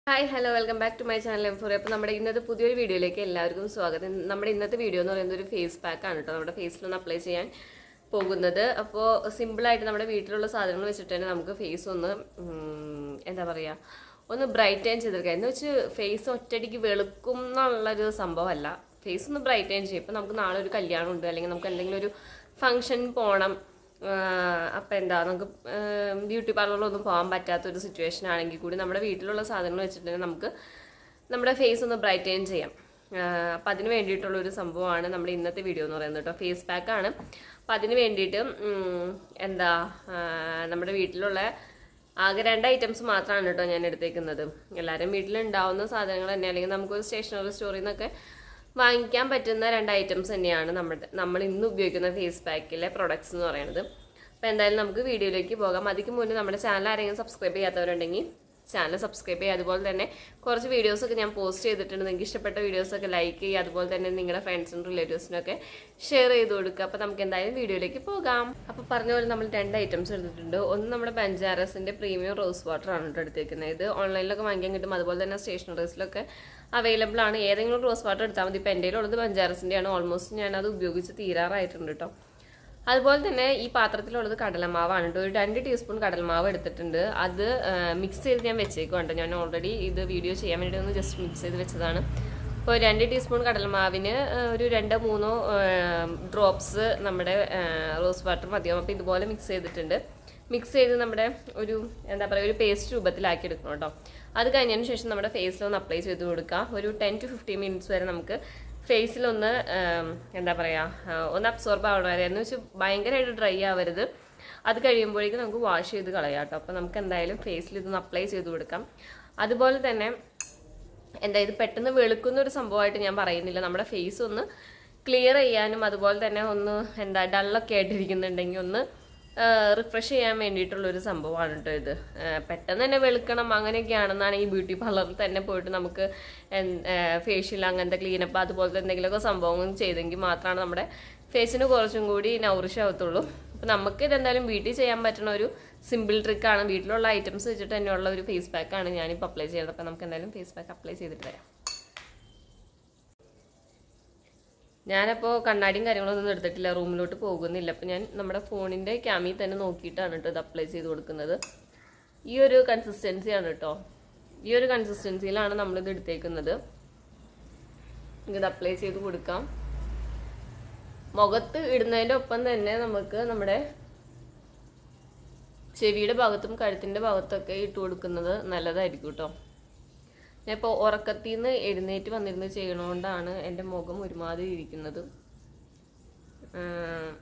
hi hello welcome back to my channel M four അപ്പോൾ നമ്മുടെ ഇന്നത്തെ പുതിയൊരു വീഡിയോയിലേക്ക് എല്ലാവർക്കും സ്വാഗതം നമ്മുടെ ഇന്നത്തെ വീഡിയോ എന്ന് പറയുന്നത് ഒരു ഫേസ് പാക്ക് ആണ് കേട്ടോ നമ്മുടെ ഫേസിലൊന്ന് അപ്ലൈ ചെയ്യാൻ പോകുന്നത് അപ്പോൾ സിമ്പിളായിട്ട് നമ്മുടെ വീട്ടിലുള്ള സാധനങ്ങൾ വെച്ചിട്ട് തന്നെ നമുക്ക് ഫേസ് ഒന്ന് ഉം, എന്താ പറയുക ഒന്ന് ബ്രൈറ്റൻ ചെയ്തെടുക്കുക എന്ന് വെച്ച് ഫേസ് ഒറ്റയടിക്ക് വെളുക്കും എന്നുള്ളൊരു സംഭവമല്ല ഫേസ് ഒന്ന് ബ്രൈറ്റൻ ചെയ്യും ഇപ്പം നമുക്ക് നാളെ ഒരു കല്യാണം ഉണ്ട് അല്ലെങ്കിൽ നമുക്ക് എന്തെങ്കിലും ഒരു ഫംഗ്ഷൻ പോകണം അപ്പം എന്താ നമുക്ക് ബ്യൂട്ടി പാർലറിലൊന്നും പോകാൻ പറ്റാത്തൊരു സിറ്റുവേഷൻ ആണെങ്കിൽ കൂടി നമ്മുടെ വീട്ടിലുള്ള സാധനങ്ങൾ വെച്ചിട്ട് തന്നെ നമുക്ക് നമ്മുടെ ഫേസ് ഒന്ന് ബ്രൈറ്റൻ ചെയ്യാം അപ്പം അതിന് വേണ്ടിയിട്ടുള്ള ഒരു സംഭവമാണ് നമ്മുടെ ഇന്നത്തെ വീഡിയോ എന്ന് പറയുന്നത് കേട്ടോ ഫേസ് പാക്ക് ആണ് അപ്പം അതിന് വേണ്ടിയിട്ട് ഉം, എന്താ ആ, നമ്മുടെ വീട്ടിലുള്ള ആകെ രണ്ട് ഐറ്റംസ് മാത്രമാണ് കേട്ടോ ഞാൻ എടുത്തേക്കുന്നത് എല്ലാവരും വീട്ടിലുണ്ടാവുന്ന സാധനങ്ങൾ തന്നെ അല്ലെങ്കിൽ നമുക്കൊരു സ്റ്റേഷനറി സ്റ്റോറിൽ നിന്നൊക്കെ വാങ്ങിക്കാൻ പറ്റുന്ന രണ്ട് ഐറ്റംസ് തന്നെയാണ് നമ്മുടെ നമ്മൾ ഇന്ന് ഉപയോഗിക്കുന്ന ഫേസ് പാക്കിലെ പ്രൊഡക്ട്സ് എന്ന് പറയുന്നത് അപ്പോൾ എന്തായാലും നമുക്ക് വീഡിയോയിലേക്ക് പോകാം അതിക്ക് മുന്നേ നമ്മുടെ ചാനൽ ആരെങ്കിലും സബ്സ്ക്രൈബ് ചെയ്യാത്തവരുണ്ടെങ്കിൽ ചാനൽ സബ്സ്ക്രൈബ് ചെയ്യുക അതുപോലെ തന്നെ കുറച്ച് വീഡിയോസൊക്കെ ഞാൻ പോസ്റ്റ് ചെയ്തിട്ടുണ്ട് നിങ്ങൾക്ക് ഇഷ്ടപ്പെട്ട വീഡിയോസൊക്കെ ലൈക്ക് ചെയ്യുക അതുപോലെ തന്നെ നിങ്ങളുടെ ഫ്രണ്ട്സിനും റിലേറ്റീവ്സിനൊക്കെ ഷെയർ ചെയ്ത് കൊടുക്കുക അപ്പോൾ നമുക്ക് എന്തായാലും വീഡിയോയിലേക്ക് പോകാം അപ്പോൾ പറഞ്ഞ പോലെ നമ്മൾ രണ്ട് ഐറ്റംസ് എടുത്തിട്ടുണ്ട് ഒന്ന് നമ്മുടെ ബഞ്ചാരസിൻ്റെ പ്രീമിയം റോസ് വാട്ടർ ആണ് കേട്ടോ എടുത്തേക്കുന്നത് ഇത് ഓൺലൈനിലൊക്കെ വാങ്ങിക്കാൻ കിട്ടും അതുപോലെ തന്നെ സ്റ്റേഷനറീസിലൊക്കെ അവൈലബിൾ ആണ് ഏതെങ്കിലും റോസ് വാട്ടർ എടുത്താൽ മതി ഇപ്പോൾ എൻ്റെ ഉള്ളത് ബഞ്ചാരസിൻ്റെ ആണ് ഓൾമോസ്റ്റ് ഞാൻ അത് ഉപയോഗിച്ച് തീരാറായിട്ടുണ്ട് കേട്ടോ അതുപോലെ തന്നെ ഈ പാത്രത്തിലുള്ളത് കടലമാവാണ് കേട്ടോ ഒരു രണ്ട് ടീസ്പൂൺ കടലമാവ് എടുത്തിട്ടുണ്ട് അത് മിക്സ് ചെയ്ത് ഞാൻ വെച്ചേക്കുവാണ്ട് ഞാൻ ഓൾറെഡി ഇത് വീഡിയോ ചെയ്യാൻ വേണ്ടി ഒന്ന് ജസ്റ്റ് മിക്സ് ചെയ്ത് വെച്ചതാണ് അപ്പോൾ രണ്ട് ടീസ്പൂൺ കടലമാവിന് ആ, ഒരു രണ്ടോ മൂന്നോ ഡ്രോപ്സ് നമ്മുടെ റോസ് വാട്ടർ മതിയാവും അപ്പോൾ ഇതുപോലെ മിക്സ് ചെയ്തിട്ടുണ്ട് മിക്സ് ചെയ്ത് നമ്മുടെ ഒരു എന്താ പറയുക ഒരു പേസ്റ്റ് രൂപത്തിലാക്കി എടുക്കണം കേട്ടോ അത് കഴിഞ്ഞതിന് ശേഷം നമ്മുടെ ഫേസിലൊന്ന് അപ്ലൈ ചെയ്ത് കൊടുക്കുക ഒരു ടെൻ ടു ഫിഫ്റ്റീൻ മിനിറ്റ്സ് വരെ നമുക്ക് ഫേസിലൊന്ന് ആം, എന്താ പറയുക ഒന്ന് അബ്സോർബ് ആവണ വരെ എന്ന് വെച്ചാൽ ഭയങ്കരമായിട്ട് ഡ്രൈ ആവരുത് അത് കഴിയുമ്പോഴേക്കും നമുക്ക് വാഷ് ചെയ്ത് കളയാം കേട്ടോ അപ്പോൾ നമുക്ക് എന്തായാലും ഫേസിൽ ഇതൊന്ന് അപ്ലൈ ചെയ്ത് കൊടുക്കാം അതുപോലെ തന്നെ എന്താ ഇത് പെട്ടെന്ന് വെളുക്കുന്ന ഒരു സംഭവമായിട്ട് ഞാൻ പറയുന്നില്ല നമ്മുടെ ഫേസ് ഒന്ന് ക്ലിയർ ചെയ്യാനും അതുപോലെ തന്നെ ഒന്ന് എന്താ ഡള്ളൊക്കെ ആയിട്ടിരിക്കുന്നുണ്ടെങ്കിൽ ഒന്ന് റിഫ്രഷ് ചെയ്യാൻ വേണ്ടിയിട്ടുള്ള ഒരു സംഭവമാണ് കേട്ടോ ഇത് ആ, പെട്ടെന്ന് തന്നെ വെളുക്കണം അങ്ങനെയൊക്കെയാണെന്നാണ് ഈ ബ്യൂട്ടി പാർലറിൽ തന്നെ പോയിട്ട് നമുക്ക് ഫേഷ്യൽ അങ്ങനത്തെ ക്ലീനപ്പ് അതുപോലത്തെ എന്തെങ്കിലുമൊക്കെ സംഭവങ്ങൾ ചെയ്തെങ്കിൽ മാത്രമാണ് നമ്മുടെ ഫേസിന് കുറച്ചും കൂടി നൗറിഷ് ആവത്തുള്ളൂ അപ്പം നമുക്ക് ഇതെന്തായാലും വീട്ടിൽ ചെയ്യാൻ പറ്റുന്ന ഒരു സിമ്പിൾ ട്രിക്കാണ് വീട്ടിലുള്ള ഐറ്റംസ് വെച്ചിട്ട് തന്നെയുള്ള ഒരു ഫേസ് പാക്കാണ് ഞാനിപ്പോൾ അപ്ലൈ ചെയ്യുന്നത് അപ്പം നമുക്ക് എന്തായാലും ഫേസ് പാക്ക് അപ്ലൈ ചെയ്തിട്ട് വരാം ഞാനപ്പോൾ കണ്ണാടിയും കാര്യങ്ങളൊന്നും എടുത്തിട്ടില്ല റൂമിലോട്ട് പോകുന്നില്ല അപ്പം ഞാൻ നമ്മുടെ ഫോണിൻ്റെ ക്യാമിൽ തന്നെ നോക്കിയിട്ടാണ് കേട്ടോ ഇത് അപ്ലൈ ചെയ്ത് കൊടുക്കുന്നത് ഈ ഒരു കൺസിസ്റ്റൻസിയാണ് കേട്ടോ ഈ ഒരു കൺസിസ്റ്റൻസിയിലാണ് നമ്മളിത് എടുത്തേക്കുന്നത് ഇത് അപ്ലൈ ചെയ്ത് കൊടുക്കാം മുഖത്ത് ഇടുന്നതിൻ്റെ ഒപ്പം തന്നെ നമുക്ക് നമ്മുടെ ചെവിയുടെ ഭാഗത്തും കഴുത്തിൻ്റെ ഭാഗത്തൊക്കെ ഇട്ട് കൊടുക്കുന്നത് നല്ലതായിരിക്കും കേട്ടോ ഞാൻ ഇപ്പോൾ ഉറക്കത്തിൽ നിന്ന് എഴുന്നേറ്റ് വന്നിരുന്ന് ചെയ്യണോണ്ടാണ് എൻ്റെ മുഖം ഒരുമാതിരി ഇരിക്കുന്നത് ആഹ്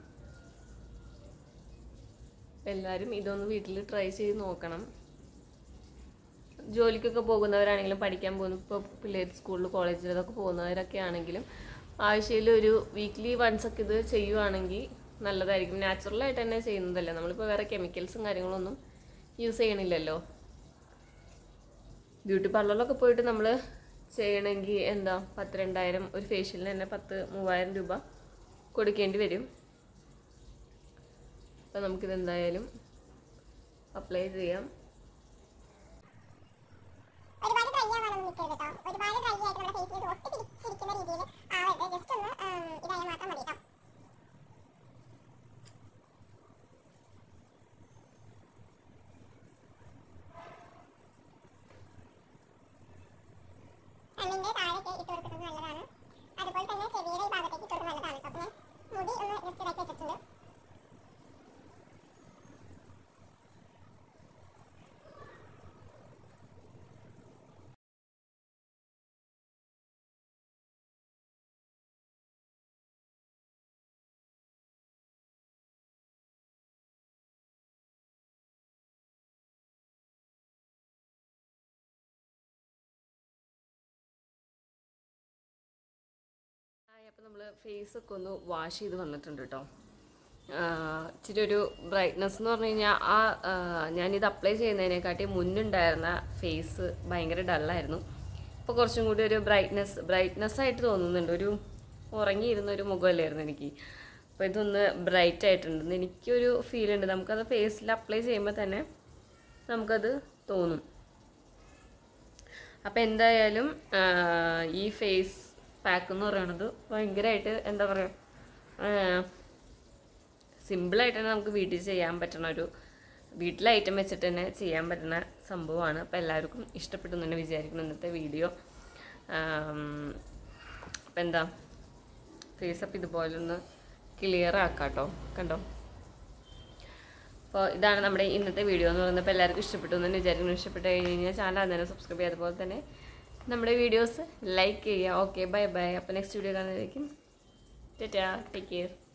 എല്ലാവരും ഇതൊന്ന് വീട്ടിൽ ട്രൈ ചെയ്ത് നോക്കണം ജോലിക്കൊക്കെ പോകുന്നവരാണെങ്കിലും പഠിക്കാൻ പോകുന്ന ഇപ്പോൾ പിള്ളേർ സ്കൂളിൽ കോളേജിലൊക്കെ പോകുന്നവരൊക്കെ ആണെങ്കിലും ആഴ്ചയിൽ ഒരു വീക്ക്ലി വൺസ് ഒക്കെ ഇത് ചെയ്യുവാണെങ്കിൽ നല്ലതായിരിക്കും നാച്ചുറലായിട്ട് തന്നെ ചെയ്യുന്നതല്ലേ നമ്മളിപ്പോൾ വേറെ കെമിക്കൽസും കാര്യങ്ങളൊന്നും യൂസ് ചെയ്യണില്ലല്ലോ ബ്യൂട്ടി പാർലറിലൊക്കെ പോയിട്ട് നമ്മൾ ചെയ്യണമെങ്കിൽ എന്താ പത്ത് രണ്ടായിരം ഒരു ഫേഷ്യലിന് തന്നെ പത്ത് മൂവായിരം രൂപ കൊടുക്കേണ്ടി വരും അപ്പം നമുക്കിത് എന്തായാലും അപ്ലൈ ചെയ്യാം ഒരുപാട് ഡ്രൈ ആവാനൊന്നും നിൽക്കരുത് കേട്ടോ ഒരുപാട് ഡ്രൈ ആയിട്ട് നമ്മുടെ ഫേസിൽ ഇത് ഒട്ടി പിടിച്ചിരിക്കുന്ന രീതിയിൽ ആവരുത് ജസ്റ്റ് ഒന്ന് ഉം, ഇതായാൽ മാത്രം മതി കേട്ടോ കണ്ണിന്റെ താഴേക്ക് ഇട്ട് കൊടുക്കുന്നത് നല്ലതാണ് അതുപോലെ തന്നെ ചെവിയുടെ ഈ ഭാഗത്തേക്ക് ഇട്ട് കൊടുക്കുന്നത് നല്ലതാണ് കേട്ടോ അപ്പോൾ ഞാൻ മുടി ഒന്ന് ജസ്റ്റ് ഇതാക്കി വെച്ചിട്ടുണ്ട് അപ്പം നമ്മൾ ഫേസ് ഒക്കെ ഒന്ന് വാഷ് ചെയ്ത് വന്നിട്ടുണ്ട് കേട്ടോ ഇച്ചിരി ഒരു ബ്രൈറ്റ്നസ് എന്ന് പറഞ്ഞു കഴിഞ്ഞാൽ ആ ആ, ഞാനിത് അപ്ലൈ ചെയ്യുന്നതിനെക്കാട്ടി മുന്നുണ്ടായിരുന്ന ഫേസ് ഭയങ്കര ഡള്ളായിരുന്നു ഇപ്പോൾ കുറച്ചും കൂടി ഒരു ബ്രൈറ്റ്നസ് ബ്രൈറ്റ്നസ് ആയിട്ട് തോന്നുന്നുണ്ട് ഒരു ഉറങ്ങിയിരുന്ന ഒരു മുഖമല്ലായിരുന്നു എനിക്ക് അപ്പോൾ ഇതൊന്ന് ബ്രൈറ്റ് ആയിട്ടുണ്ട് എനിക്കൊരു ഫീൽ ഉണ്ട് നമുക്കത് ഫേസിൽ അപ്ലൈ ചെയ്യുമ്പോൾ തന്നെ നമുക്കത് തോന്നും അപ്പോൾ എന്തായാലും ആ, ഈ ഫേസ് പാക്ക് എന്ന് പറയുന്നത് ഭയങ്കരമായിട്ട് എന്താ പറയുക സിമ്പിളായിട്ട് തന്നെ നമുക്ക് വീട്ടിൽ ചെയ്യാൻ പറ്റുന്ന ഒരു വീട്ടിലെ ഐറ്റം വെച്ചിട്ട് തന്നെ ചെയ്യാൻ പറ്റുന്ന സംഭവമാണ് അപ്പോൾ എല്ലാവർക്കും ഇഷ്ടപ്പെട്ടു എന്ന് തന്നെ വിചാരിക്കുന്നു ഇന്നത്തെ വീഡിയോ അപ്പം എന്താ ഫേസ് അപ്പ് ഇതുപോലെ ഒന്ന് ക്ലിയർ ആക്കാം കേട്ടോ കണ്ടോ അപ്പോൾ ഇതാണ് നമ്മുടെ ഇന്നത്തെ വീഡിയോ എന്ന് പറയുന്നത് അപ്പോൾ എല്ലാവർക്കും ഇഷ്ടപ്പെട്ടു എന്ന് തന്നെ വിചാരിക്കുന്നു ഇഷ്ടപ്പെട്ട് കഴിഞ്ഞ് കഴിഞ്ഞാൽ ചാനൽ തന്നെ സബ്സ്ക്രൈബ് ചെയ്യാതെ പോലെ തന്നെ നമ്മുടെ വീഡിയോസ് ലൈക്ക് ചെയ്യുക ഓക്കെ ബൈ ബൈ അപ്പോൾ നെക്സ്റ്റ് വീഡിയോ കാണുന്നതായിരിക്കും ടാറ്റാ ടേക്ക് കെയർ